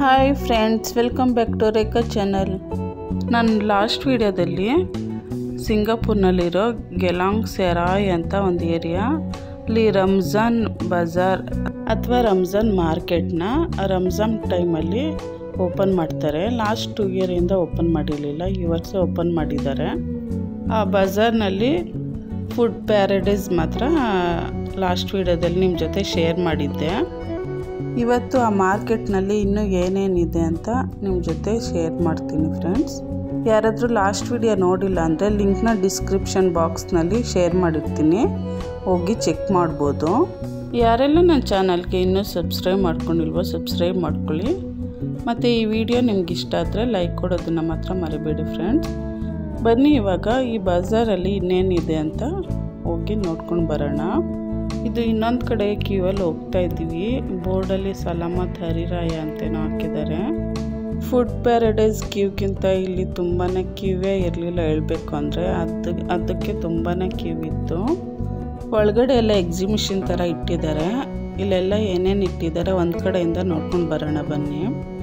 hi friends welcome back to Rekha channel ನಾನು last ವಿಡಿಯೋದಲ್ಲಿ ಸಿಂಗಾಪುರ್ನಲ್ಲಿರೋ ಗೆಲಾಂಗ್ ಸೆರಾಯ್ ಅಂತ ಒಂದು ಏರಿಯಾ ಅಲ್ಲಿ ರಂಜಾನ್ ಬಜಾರ್ ಅಥವಾ ರಂಜಾನ್ ಮಾರ್ಕೆಟ್ನ ರಂಜಾನ್ ಟೈಮಲ್ಲಿ ಓಪನ್ ಮಾಡ್ತಾರೆ ಲಾಸ್ಟ್ ಟು ಇಯರಿಂದ ಓಪನ್ ಮಾಡಿರಲಿಲ್ಲ ಈ ವರ್ಷ ಓಪನ್ ಮಾಡಿದ್ದಾರೆ ಆ ಬಜಾರ್ನಲ್ಲಿ ಫುಡ್ ಪ್ಯಾರಡೈಸ್ ಮಾತ್ರ ಲಾಸ್ಟ್ ವಿಡಿಯೋದಲ್ಲಿ ನಿಮ್ಮ ಜೊತೆ ಶೇರ್ ಮಾಡಿದ್ದೆ ಇವತ್ತು ಆ ಮಾರ್ಕೆಟ್ನಲ್ಲಿ ಇನ್ನೂ ಏನೇನಿದೆ ಅಂತ ನಿಮ್ಮ ಜೊತೆ ಶೇರ್ ಮಾಡ್ತೀನಿ ಫ್ರೆಂಡ್ಸ್ ಯಾರಾದರೂ ಲಾಸ್ಟ್ ವಿಡಿಯೋ ನೋಡಿಲ್ಲ ಅಂದರೆ ಲಿಂಕ್ನ ಡಿಸ್ಕ್ರಿಪ್ಷನ್ ಬಾಕ್ಸ್ನಲ್ಲಿ ಶೇರ್ ಮಾಡಿರ್ತೀನಿ ಹೋಗಿ ಚೆಕ್ ಮಾಡ್ಬೋದು ಯಾರೆಲ್ಲ ನನ್ನ ಚಾನಲ್ಗೆ ಇನ್ನೂ ಸಬ್ಸ್ಕ್ರೈಬ್ ಮಾಡ್ಕೊಂಡಿಲ್ವೋ ಸಬ್ಸ್ಕ್ರೈಬ್ ಮಾಡ್ಕೊಳ್ಳಿ ಮತ್ತು ಈ ವಿಡಿಯೋ ನಿಮ್ಗೆ ಇಷ್ಟ ಆದರೆ ಲೈಕ್ ಕೊಡೋದನ್ನು ಮಾತ್ರ ಮರಿಬೇಡಿ ಫ್ರೆಂಡ್ಸ್ ಬನ್ನಿ ಇವಾಗ ಈ ಬಜಾರಲ್ಲಿ ಇನ್ನೇನಿದೆ ಅಂತ ಹೋಗಿ ನೋಡ್ಕೊಂಡು ಬರೋಣ ಇದು ಇನ್ನೊಂದು ಕಡೆ ಕ್ಯೂವಲ್ಲಿ ಹೋಗ್ತಾ ಇದ್ದೀವಿ ಬೋರ್ಡಲ್ಲಿ ಸಲಾಮತ್ ಹರಿರಾಯ ಅಂತೇನೋ ಹಾಕಿದ್ದಾರೆ ಫುಡ್ ಪ್ಯಾರಡೈಸ್ ಕ್ಯೂಗಿಂತ ಇಲ್ಲಿ ತುಂಬಾ ಕ್ಯೂವೇ ಇರಲಿಲ್ಲ ಹೇಳಬೇಕು ಅಂದರೆ ಅದು ಅದಕ್ಕೆ ತುಂಬಾ ಕ್ಯೂ ಇತ್ತು ಒಳಗಡೆ ಎಲ್ಲ ಎಕ್ಸಿಬಿಷನ್ ಥರ ಇಟ್ಟಿದ್ದಾರೆ ಇಲ್ಲೆಲ್ಲ ಏನೇನು ಇಟ್ಟಿದ್ದಾರೆ ಒಂದು ಕಡೆಯಿಂದ ನೋಡ್ಕೊಂಡು ಬರೋಣ ಬನ್ನಿ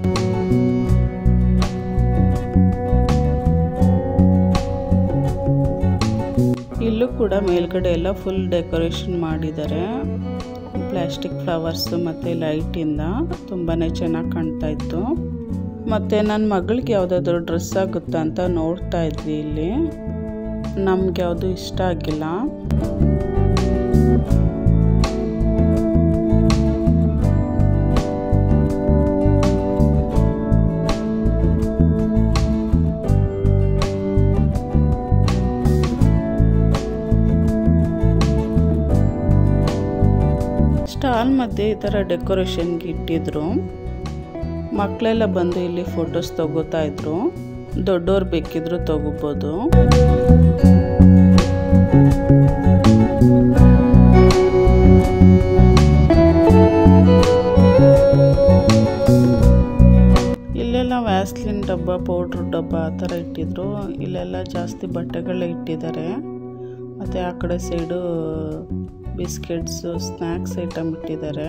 ಇಲ್ಲೂ ಕೂಡ ಮೇಲ್ಗಡೆ ಎಲ್ಲ ಫುಲ್ ಡೆಕೋರೇಷನ್ ಮಾಡಿದ್ದಾರೆ ಪ್ಲಾಸ್ಟಿಕ್ ಫ್ಲವರ್ಸು ಮತ್ತು ಲೈಟಿಂದ ತುಂಬಾ ಚೆನ್ನಾಗಿ ಕಾಣ್ತಾ ಇತ್ತು ಮತ್ತು ನನ್ನ ಮಗಳಿಗೆ ಯಾವುದಾದ್ರೂ ಡ್ರೆಸ್ ಆಗುತ್ತಾ ಅಂತ ನೋಡ್ತಾ ಇದ್ವಿ ಇಲ್ಲಿ ನಮ್ಗೆ ಯಾವುದು ಇಷ್ಟ ಆಗಿಲ್ಲ ಸ್ಟಾಲ್ ಮಧ್ಯೆ ಈ ಥರ ಡೆಕೋರೇಷನ್ಗೆ ಇಟ್ಟಿದ್ರು ಮಕ್ಕಳೆಲ್ಲ ಬಂದು ಇಲ್ಲಿ ಫೋಟೋಸ್ ತಗೋತಾ ಇದ್ರು ದೊಡ್ಡವ್ರು ಬೇಕಿದ್ರು ತಗೋಬೋದು ಇಲ್ಲೆಲ್ಲ ವ್ಯಾಸ್ಲಿನ್ ಡಬ್ಬ ಪೌಡ್ರ್ ಡಬ್ಬ ಆ ಥರ ಇಟ್ಟಿದ್ರು ಇಲ್ಲೆಲ್ಲ ಜಾಸ್ತಿ ಬಟ್ಟೆಗಳೇ ಇಟ್ಟಿದ್ದಾರೆ ಮತ್ತು ಆ ಕಡೆ ಸೈಡು ಬಿಸ್ಕೆಟ್ಸು ಸ್ನ್ಯಾಕ್ಸ್ ಐಟಮ್ ಇಟ್ಟಿದ್ದಾರೆ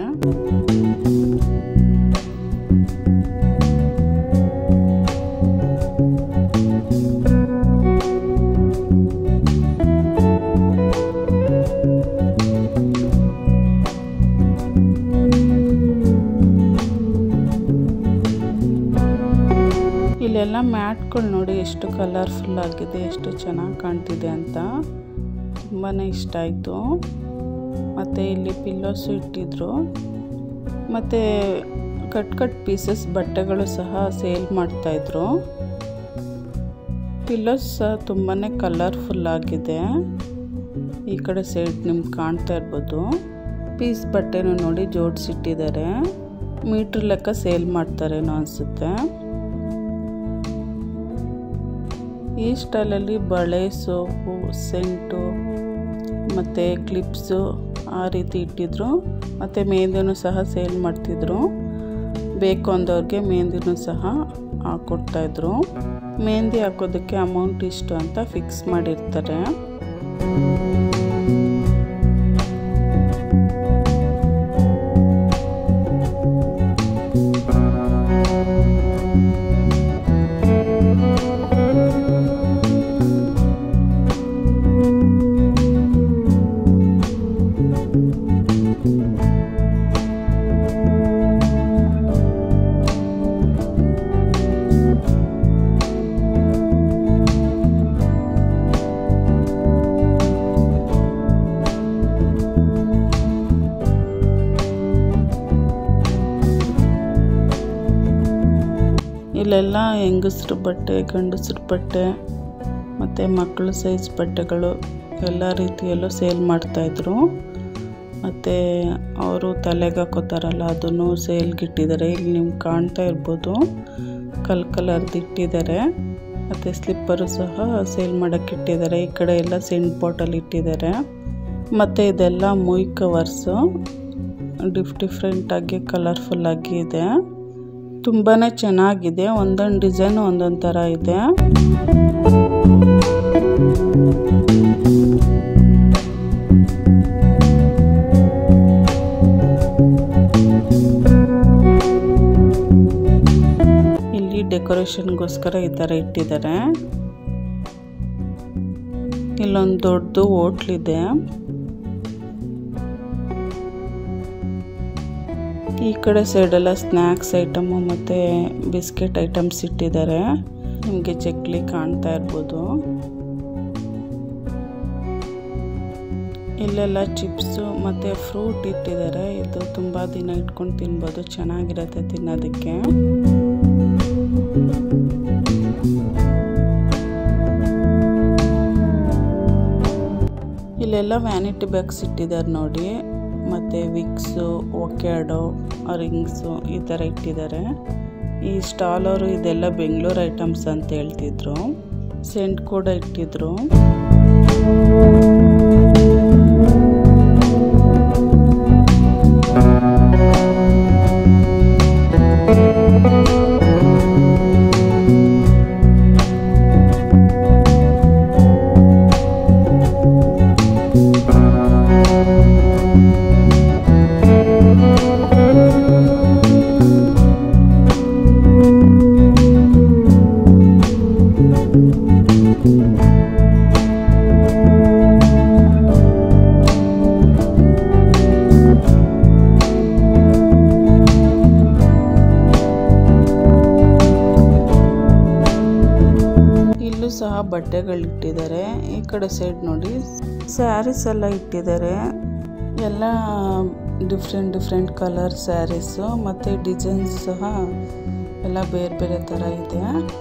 ಇಲ್ಲೆಲ್ಲ ಮ್ಯಾಟ್ಗಳು ನೋಡಿ ಎಷ್ಟು ಕಲರ್ಫುಲ್ ಆಗಿದೆ ಎಷ್ಟು ಚೆನ್ನಾಗಿ ಕಾಣ್ತಿದೆ ಅಂತ ತುಂಬಾ ಇಷ್ಟ ಆಯಿತು ಮತ್ತು ಇಲ್ಲಿ ಪಿಲ್ಲೋಸು ಇಟ್ಟಿದ್ರು ಮತ್ತು ಕಟ್ ಕಟ್ ಪೀಸಸ್ ಬಟ್ಟೆಗಳು ಸಹ ಸೇಲ್ ಮಾಡ್ತಾಯಿದ್ರು ಪಿಲ್ಲೋಸ್ ಸಹ ತುಂಬಾ ಕಲರ್ಫುಲ್ ಆಗಿದೆ ಈ ಕಡೆ ಸೈಡ್ ನಿಮ್ಗೆ ಕಾಣ್ತಾ ಇರ್ಬೋದು ಪೀಸ್ ಬಟ್ಟೆನೂ ನೋಡಿ ಜೋಡಿಸಿಟ್ಟಿದ್ದಾರೆ ಮೀಟ್ರ್ ಲೆಕ್ಕ ಸೇಲ್ ಮಾಡ್ತಾರೇನೋ ಅನಿಸುತ್ತೆ ಈ ಸ್ಟೈಲಲ್ಲಿ ಬಳೆ ಸೋಪು ಸೆಂಟು ಮತ್ತು ಕ್ಲಿಪ್ಸು ಆ ರೀತಿ ಇಟ್ಟಿದ್ರು ಮತ್ತು ಮೆಹಂದಿನೂ ಸಹ ಸೇಲ್ ಮಾಡ್ತಿದ್ರು ಬೇಕು ಅಂದವ್ರಿಗೆ ಮೆಹಂದಿನೂ ಸಹ ಹಾಕ್ಕೊಡ್ತಾಯಿದ್ರು ಮೆಹಂದಿ ಹಾಕೋದಕ್ಕೆ ಅಮೌಂಟ್ ಇಷ್ಟು ಅಂತ ಫಿಕ್ಸ್ ಮಾಡಿರ್ತಾರೆ ಇಲ್ಲೆಲ್ಲ ಹೆಂಗಸ್ರ ಬಟ್ಟೆ ಗಂಡಸ್ರ ಬಟ್ಟೆ ಮತ್ತು ಮಕ್ಕಳ ಸೈಜ್ ಬಟ್ಟೆಗಳು ಎಲ್ಲ ರೀತಿಯಲ್ಲೂ ಸೇಲ್ ಮಾಡ್ತಾಯಿದ್ರು ಮತ್ತು ಅವರು ತಲೆಗೆ ಹಾಕೋತಾರಲ್ಲ ಅದನ್ನು ಸೇಲ್ಗೆ ಇಟ್ಟಿದ್ದಾರೆ ಇಲ್ಲಿ ನಿಮ್ಗೆ ಕಾಣ್ತಾ ಇರ್ಬೋದು ಕಲ್ ಕಲರ್ದು ಇಟ್ಟಿದ್ದಾರೆ ಮತ್ತು ಸ್ಲಿಪ್ಪರು ಸಹ ಸೇಲ್ ಮಾಡೋಕ್ಕೆ ಇಟ್ಟಿದ್ದಾರೆ ಈ ಕಡೆ ಎಲ್ಲ ಸೆಂಟ್ ಬಾಟಲ್ ಇಟ್ಟಿದ್ದಾರೆ ಮತ್ತು ಇದೆಲ್ಲ ಮುಯ್ ಕವರ್ಸು ಡಿಫ್ ಡಿಫ್ರೆಂಟಾಗಿ ಕಲರ್ಫುಲ್ಲಾಗಿ ಇದೆ ತುಂಬಾ ಚೆನ್ನಾಗಿದೆ ಒಂದೊಂದು ಡಿಸೈನ್ ಒಂದೊಂದು ಥರ ಇದೆ ಡೆಕೋರೇಷನ್ಗೋಸ್ಕರ ಈ ಥರ ಇಟ್ಟಿದ್ದಾರೆ ಇಲ್ಲೊಂದು ದೊಡ್ಡದು ಹೋಟ್ಲಿದೆ ಈ ಕಡೆ ಸೈಡೆಲ್ಲ ಸ್ನ್ಯಾಕ್ಸ್ ಐಟಮು ಮತ್ತು ಬಿಸ್ಕೆಟ್ ಐಟಮ್ಸ್ ಇಟ್ಟಿದ್ದಾರೆ ನಿಮಗೆ ಚಕ್ಲಿ ಕಾಣ್ತಾ ಇರ್ಬೋದು ಇಲ್ಲೆಲ್ಲ ಚಿಪ್ಸು ಮತ್ತು ಫ್ರೂಟ್ ಇಟ್ಟಿದ್ದಾರೆ ಇದು ತುಂಬ ದಿನ ಇಟ್ಕೊಂಡು ತಿನ್ಬೋದು ಚೆನ್ನಾಗಿರುತ್ತೆ ತಿನ್ನೋದಕ್ಕೆ ಇಲ್ಲೆಲ್ಲ ವ್ಯಾನಿಟಿ ಬ್ಯಾಗ್ಸ್ ಇಟ್ಟಿದ್ದಾರೆ ನೋಡಿ ಮತ್ತು ವಿಕ್ಸು ಒಕ್ಯಾಡೋ ರಿಂಗ್ಸು ಈ ಥರ ಇಟ್ಟಿದ್ದಾರೆ ಈ ಸ್ಟಾಲ್ ಅವರು ಇದೆಲ್ಲ ಬೆಂಗಳೂರು ಐಟಮ್ಸ್ ಅಂತ ಹೇಳ್ತಿದ್ರು ಸೆಂಟ್ ಕೂಡ ಇಟ್ಟಿದ್ರು ಇಲ್ಲೂ ಸಹ ಬಟ್ಟೆಗಳಿಟ್ಟಿದ್ದಾರೆ ಈ ಕಡೆ ಸೈಡ್ ನೋಡಿ ಸ್ಯಾರೀಸ್ ಎಲ್ಲ ಇಟ್ಟಿದ್ದಾರೆ ಎಲ್ಲ ಡಿಫ್ರೆಂಟ್ ಡಿಫ್ರೆಂಟ್ ಕಲರ್ ಸ್ಯಾರೀಸು ಮತ್ತು ಡಿಸೈನ್ಸ್ ಸಹ ಎಲ್ಲ ಬೇರೆ ಬೇರೆ ಥರ ಇದೆ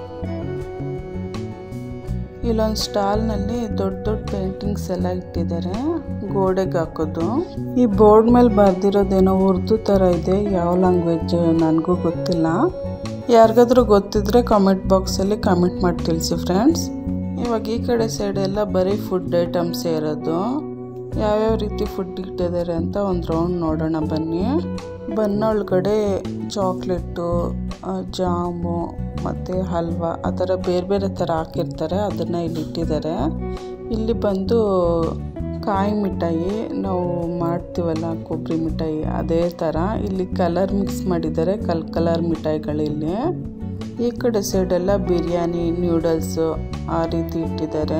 ಇಲ್ಲೊಂದು ಸ್ಟಾಲ್ನಲ್ಲಿ ದೊಡ್ಡ ದೊಡ್ಡ ಪೇಂಟಿಂಗ್ಸ್ ಎಲ್ಲ ಇಟ್ಟಿದ್ದಾರೆ ಗೋಡೆಗೆ ಹಾಕೋದು ಈ ಬೋರ್ಡ್ ಮೇಲೆ ಬರ್ದಿರೋದೇನೋ ಉರ್ದು ಥರ ಇದೆ ಯಾವ ಲ್ಯಾಂಗ್ವೇಜ್ ನನಗೂ ಗೊತ್ತಿಲ್ಲ ಯಾರಿಗಾದ್ರೂ ಗೊತ್ತಿದ್ರೆ ಕಾಮೆಂಟ್ ಬಾಕ್ಸಲ್ಲಿ ಕಾಮೆಂಟ್ ಮಾಡಿ ತಿಳಿಸಿ ಫ್ರೆಂಡ್ಸ್ ಇವಾಗ ಈ ಕಡೆ ಸೈಡ್ ಎಲ್ಲ ಬರೀ ಫುಡ್ ಐಟಮ್ಸೇ ಇರೋದು ಯಾವ್ಯಾವ ರೀತಿ ಫುಡ್ ಇಟ್ಟಿದ್ದಾರೆ ಅಂತ ಒಂದು ರೌಂಡ್ ನೋಡೋಣ ಬನ್ನಿ ಬನ್ನೊಳಗಡೆ ಚಾಕ್ಲೇಟು ಜಾಮು ಮತ್ತು ಹಲ್ವಾ ಆ ಥರ ಬೇರೆ ಬೇರೆ ಥರ ಹಾಕಿರ್ತಾರೆ ಅದನ್ನು ಇಲ್ಲಿ ಇಟ್ಟಿದ್ದಾರೆ ಇಲ್ಲಿ ಬಂದು ಕಾಯಿ ಮಿಠಾಯಿ ನಾವು ಮಾಡ್ತೀವಲ್ಲ ಕೊಬ್ಬರಿ ಮಿಠಾಯಿ ಅದೇ ಥರ ಇಲ್ಲಿ ಕಲರ್ ಮಿಕ್ಸ್ ಮಾಡಿದ್ದಾರೆ ಕಲ್ ಕಲರ್ ಮಿಠಾಯಿಗಳಿಲ್ಲಿ ಈ ಕಡೆ ಸೈಡೆಲ್ಲ ಬಿರಿಯಾನಿ ನ್ಯೂಡಲ್ಸು ಆ ರೀತಿ ಇಟ್ಟಿದ್ದಾರೆ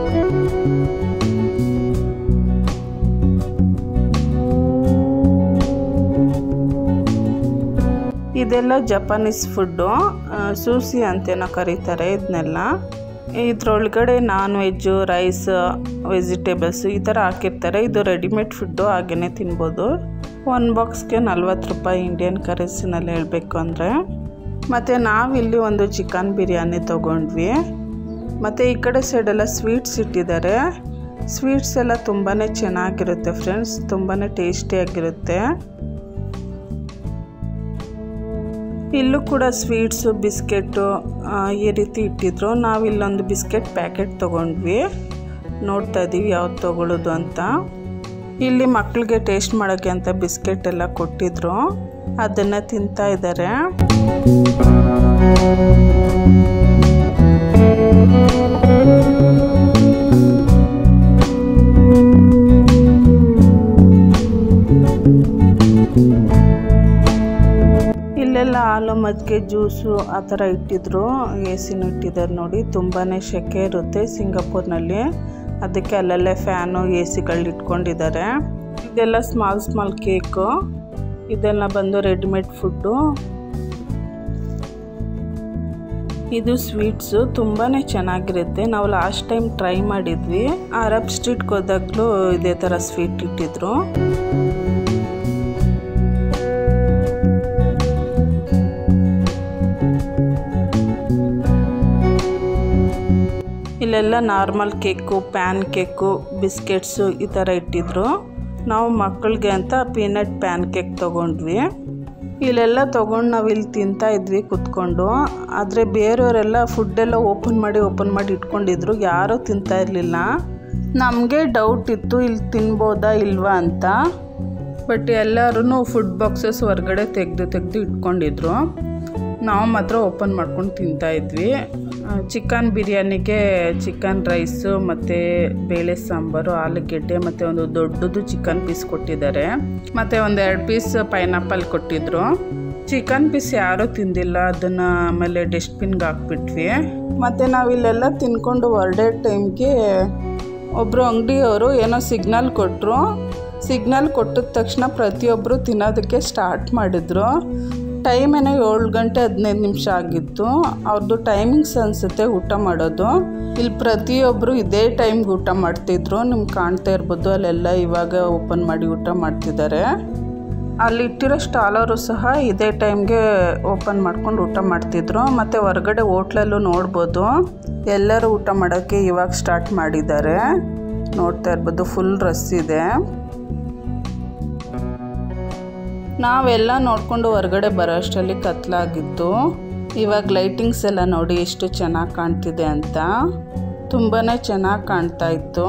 ಇದೆಲ್ಲ ಜಪಾನೀಸ್ ಫುಡ್ಡು ಸೂಸಿ ಅಂತೇನೋ ಕರೀತಾರೆ ಇದನ್ನೆಲ್ಲ ಇದ್ರೊಳಗಡೆ ನಾನ್ ವೆಜ್ಜು ರೈಸ್ ವೆಜಿಟೇಬಲ್ಸ್ ಈ ಥರ ಹಾಕಿರ್ತಾರೆ ಇದು ರೆಡಿಮೇಡ್ ಫುಡ್ಡು ಹಾಗೇ ತಿನ್ಬೋದು ಒಂದು ಬಾಕ್ಸ್ಗೆ ನಲ್ವತ್ತು ರೂಪಾಯಿ ಇಂಡಿಯನ್ ಕರೆನ್ಸಿನಲ್ಲಿ ಹೇಳಬೇಕು ಅಂದರೆ ಮತ್ತು ನಾವಿಲ್ಲಿ ಒಂದು ಚಿಕನ್ ಬಿರಿಯಾನಿ ತೊಗೊಂಡ್ವಿ ಮತ್ತು ಈ ಕಡೆ ಸೈಡೆಲ್ಲ ಸ್ವೀಟ್ಸ್ ಇಟ್ಟಿದ್ದಾರೆ ಸ್ವೀಟ್ಸ್ ಎಲ್ಲ ತುಂಬಾ ಚೆನ್ನಾಗಿರುತ್ತೆ ಫ್ರೆಂಡ್ಸ್ ತುಂಬಾ ಟೇಸ್ಟಿಯಾಗಿರುತ್ತೆ ಇಲ್ಲೂ ಕೂಡ ಸ್ವೀಟ್ಸು ಬಿಸ್ಕೆಟು ಈ ರೀತಿ ಇಟ್ಟಿದ್ರು ನಾವು ಇಲ್ಲೊಂದು ಬಿಸ್ಕೆಟ್ ಪ್ಯಾಕೆಟ್ ತೊಗೊಂಡ್ವಿ ನೋಡ್ತಾ ಇದ್ದೀವಿ ಯಾವ್ದು ತೊಗೊಳ್ಳೋದು ಅಂತ ಇಲ್ಲಿ ಮಕ್ಕಳಿಗೆ ಟೇಸ್ಟ್ ಮಾಡೋಕ್ಕೆ ಅಂತ ಬಿಸ್ಕೆಟ್ ಎಲ್ಲ ಕೊಟ್ಟಿದ್ರು ಅದನ್ನು ತಿಂತಾ ಇದ್ದಾರೆ ಇಲ್ಲೆಲ್ಲ ಹಾಲು ಮಜ್ಜಿಗೆ ಜ್ಯೂಸು ಆ ಥರ ಇಟ್ಟಿದ್ರು ಎ ಸಿನೂ ಇಟ್ಟಿದ್ದಾರೆ ನೋಡಿ ತುಂಬಾ ಸೆಕೆ ಇರುತ್ತೆ ಸಿಂಗಾಪುರ್ನಲ್ಲಿ ಅದಕ್ಕೆ ಅಲ್ಲಲ್ಲೇ ಫ್ಯಾನು ಎ ಸಿಗಳು ಇಟ್ಕೊಂಡಿದ್ದಾರೆ ಇದೆಲ್ಲ ಸ್ಮಾಲ್ ಸ್ಮಾಲ್ ಕೇಕು ಇದೆಲ್ಲ ಬಂದು ರೆಡಿಮೇಡ್ ಫುಡ್ಡು ಇದು ಸ್ವೀಟ್ಸು ತುಂಬಾ ಚೆನ್ನಾಗಿರುತ್ತೆ ನಾವು ಲಾಸ್ಟ್ ಟೈಮ್ ಟ್ರೈ ಮಾಡಿದ್ವಿ ಅರಬ್ ಸ್ಟ್ರೀಟ್ಗೆ ಹೋದಾಗಲೂ ಇದೇ ಥರ ಸ್ವೀಟ್ ಇಟ್ಟಿದ್ರು ಇಲ್ಲೆಲ್ಲ normal cake pancake biscuits ಈ ಥರ ಇಟ್ಟಿದ್ರು ನಾವು ಮಕ್ಕಳಿಗೆ ಅಂತ ಪೀನಟ್ ಪ್ಯಾನ್ ಕೇಕ್ ತೊಗೊಂಡ್ವಿ ಇಲ್ಲೆಲ್ಲ ತೊಗೊಂಡು ನಾವು ಇಲ್ಲಿ ತಿಂತಾ ಇದ್ವಿ ಕುತ್ಕೊಂಡು ಆದರೆ ಬೇರೆಯವರೆಲ್ಲ ಫುಡ್ಡೆಲ್ಲ ಓಪನ್ ಮಾಡಿ ಓಪನ್ ಮಾಡಿ ಇಟ್ಕೊಂಡಿದ್ರು ಯಾರೂ ತಿಂತಾ ಇರಲಿಲ್ಲ ನಮಗೆ ಡೌಟ್ ಇತ್ತು ಇಲ್ಲಿ ತಿನ್ಬೋದಾ ಇಲ್ವಾ ಅಂತ ಬಟ್ ಎಲ್ಲರೂ ಫುಡ್ ಬಾಕ್ಸಸ್ ಹೊರಗಡೆ ತೆಗೆದು ತೆಗೆದು ಇಟ್ಕೊಂಡಿದ್ರು ನಾವು ಮಾತ್ರ ಓಪನ್ ಮಾಡ್ಕೊಂಡು ತಿಂತಾ ಇದ್ವಿ ಚಿಕನ್ ಬಿರಿಯಾನಿಗೆ ಚಿಕನ್ ರೈಸು ಮತ್ತು ಬೇಳೆ ಸಾಂಬಾರು ಆಲೂಗೆಡ್ಡೆ ಮತ್ತು ಒಂದು ದೊಡ್ಡದು ಚಿಕನ್ ಪೀಸ್ ಕೊಟ್ಟಿದ್ದಾರೆ ಮತ್ತು ಒಂದು ಎರಡು ಪೀಸ್ ಪೈನಾಪಲ್ ಕೊಟ್ಟಿದ್ರು ಚಿಕನ್ ಪೀಸ್ ಯಾರೂ ತಿಂದಿಲ್ಲ ಅದನ್ನು ಆಮೇಲೆ ಡಸ್ಟ್ಬಿನ್ಗೆ ಹಾಕ್ಬಿಟ್ವಿ ಮತ್ತು ನಾವಿಲ್ಲೆಲ್ಲ ತಿನ್ಕೊಂಡು ಹೊರಡೋ ಟೈಮ್ಗೆ ಒಬ್ಬರು ಅಂಗಡಿಯವರು ಏನೋ ಸಿಗ್ನಲ್ ಕೊಟ್ಟರು ಸಿಗ್ನಲ್ ಕೊಟ್ಟಿದ ತಕ್ಷಣ ಪ್ರತಿಯೊಬ್ಬರು ತಿನ್ನೋದಕ್ಕೆ ಸ್ಟಾರ್ಟ್ ಮಾಡಿದ್ರು ಟೈಮ್ ಏನೋ ಏಳು ಗಂಟೆ ಹದಿನೈದು ನಿಮಿಷ ಆಗಿತ್ತು ಅವ್ರದ್ದು ಟೈಮಿಂಗ್ಸ್ ಅನಿಸುತ್ತೆ ಊಟ ಮಾಡೋದು ಇಲ್ಲಿ ಪ್ರತಿಯೊಬ್ಬರು ಇದೇ ಟೈಮ್ಗೆ ಊಟ ಮಾಡ್ತಿದ್ರು ನಿಮ್ಗೆ ಕಾಣ್ತಾ ಇರ್ಬೋದು ಅಲ್ಲೆಲ್ಲ ಇವಾಗ ಓಪನ್ ಮಾಡಿ ಊಟ ಮಾಡ್ತಿದ್ದಾರೆ ಅಲ್ಲಿ ಇಟ್ಟಿರೋ ಸ್ಟಾಲರು ಸಹ ಇದೇ ಟೈಮ್ಗೆ ಓಪನ್ ಮಾಡ್ಕೊಂಡು ಊಟ ಮಾಡ್ತಿದ್ರು ಮತ್ತು ಹೊರಗಡೆ ಹೋಟ್ಲಲ್ಲೂ ನೋಡ್ಬೋದು ಎಲ್ಲರೂ ಊಟ ಮಾಡೋಕ್ಕೆ ಇವಾಗ ಸ್ಟಾರ್ಟ್ ಮಾಡಿದ್ದಾರೆ ನೋಡ್ತಾ ಇರ್ಬೋದು ಫುಲ್ ರಸ್ ಇದೆ ನಾವೆಲ್ಲ ನೋಡಿಕೊಂಡು ಹೊರಗಡೆ ಬರೋ ಅಷ್ಟರಲ್ಲಿ ಕತ್ಲಾಗಿತ್ತು ಇವಾಗ ಲೈಟಿಂಗ್ಸ್ ಎಲ್ಲ ನೋಡಿ ಎಷ್ಟು ಚೆನ್ನಾಗಿ ಕಾಣ್ತಿದೆ ಅಂತ ತುಂಬಾ ಚೆನ್ನಾಗಿ ಕಾಣ್ತಾ ಇತ್ತು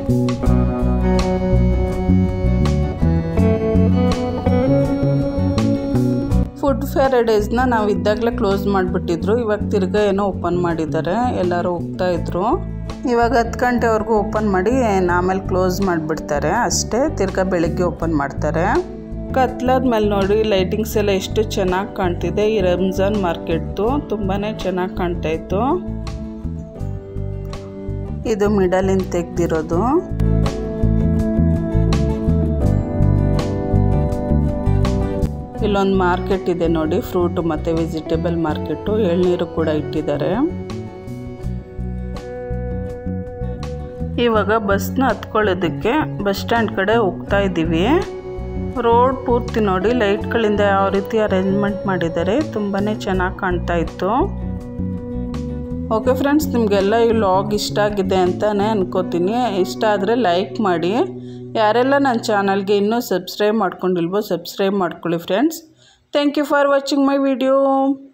ಫುಡ್ ಫೇರ್ ಡೇಸ್ನ ನಾವು ಇದ್ದಾಗಲೇ ಕ್ಲೋಸ್ ಮಾಡಿಬಿಟ್ಟಿದ್ರು ಇವಾಗ ತಿರ್ಗಾ ಏನೋ ಓಪನ್ ಮಾಡಿದ್ದಾರೆ ಎಲ್ಲರೂ ಹೋಗ್ತಾ ಇದ್ರು ಇವಾಗ ಹತ್ತು ಗಂಟೆವರೆಗೂ ಓಪನ್ ಮಾಡಿ ಆಮೇಲೆ ಕ್ಲೋಸ್ ಮಾಡಿಬಿಡ್ತಾರೆ ಅಷ್ಟೇ ತಿರ್ಗಾ ಬೆಳಗ್ಗೆ ಓಪನ್ ಮಾಡ್ತಾರೆ ಕತ್ಲಾದ್ಮೇಲೆ ನೋಡಿ ಲೈಟಿಂಗ್ಸ್ ಎಲ್ಲ ಎಷ್ಟು ಚೆನ್ನಾಗಿ ಕಾಣ್ತಿದೆ ಈ ರಂಜಾನ್ ಮಾರ್ಕೆಟ್ದು ತುಂಬಾ ಚೆನ್ನಾಗಿ ಕಾಣ್ತಾ ಇತ್ತು ಇದು ಮಿಡಲಿಂದ ತೆಗ್ದಿರೋದು ಇಲ್ಲೊಂದು ಮಾರ್ಕೆಟ್ ಇದೆ ನೋಡಿ ಫ್ರೂಟ್ ಮತ್ತು ವೆಜಿಟೇಬಲ್ ಮಾರ್ಕೆಟು ಎಳ್ನೀರು ಕೂಡ ಇಟ್ಟಿದ್ದಾರೆ ಇವಾಗ ಬಸ್ನ ಹತ್ಕೊಳ್ಳೋದಕ್ಕೆ ಬಸ್ ಸ್ಟ್ಯಾಂಡ್ ಕಡೆ ಹೋಗ್ತಾ ಇದ್ದೀವಿ ರೋಡ್ ಪೂರ್ತಿ ನೋಡಿ ಲೈಟ್ಗಳಿಂದ ಯಾವ ರೀತಿ ಅರೇಂಜ್ಮೆಂಟ್ ಮಾಡಿದ್ದಾರೆ ತುಂಬಾ ಚೆನ್ನಾಗಿ ಕಾಣ್ತಾ ಇತ್ತು ಓಕೆ ಫ್ರೆಂಡ್ಸ್ ನಿಮಗೆಲ್ಲ ಈ ಲಾಗ್ ಇಷ್ಟ ಆಗಿದೆ ಅಂತಲೇ ಅನ್ಕೋತೀನಿ ಇಷ್ಟ ಆದರೆ ಲೈಕ್ ಮಾಡಿ ಯಾರೆಲ್ಲ ನನ್ನ ಚಾನಲ್ಗೆ ಇನ್ನೂ ಸಬ್ಸ್ಕ್ರೈಬ್ ಮಾಡ್ಕೊಂಡಿಲ್ವೋ ಸಬ್ಸ್ಕ್ರೈಬ್ ಮಾಡ್ಕೊಳ್ಳಿ friends thank you for watching my video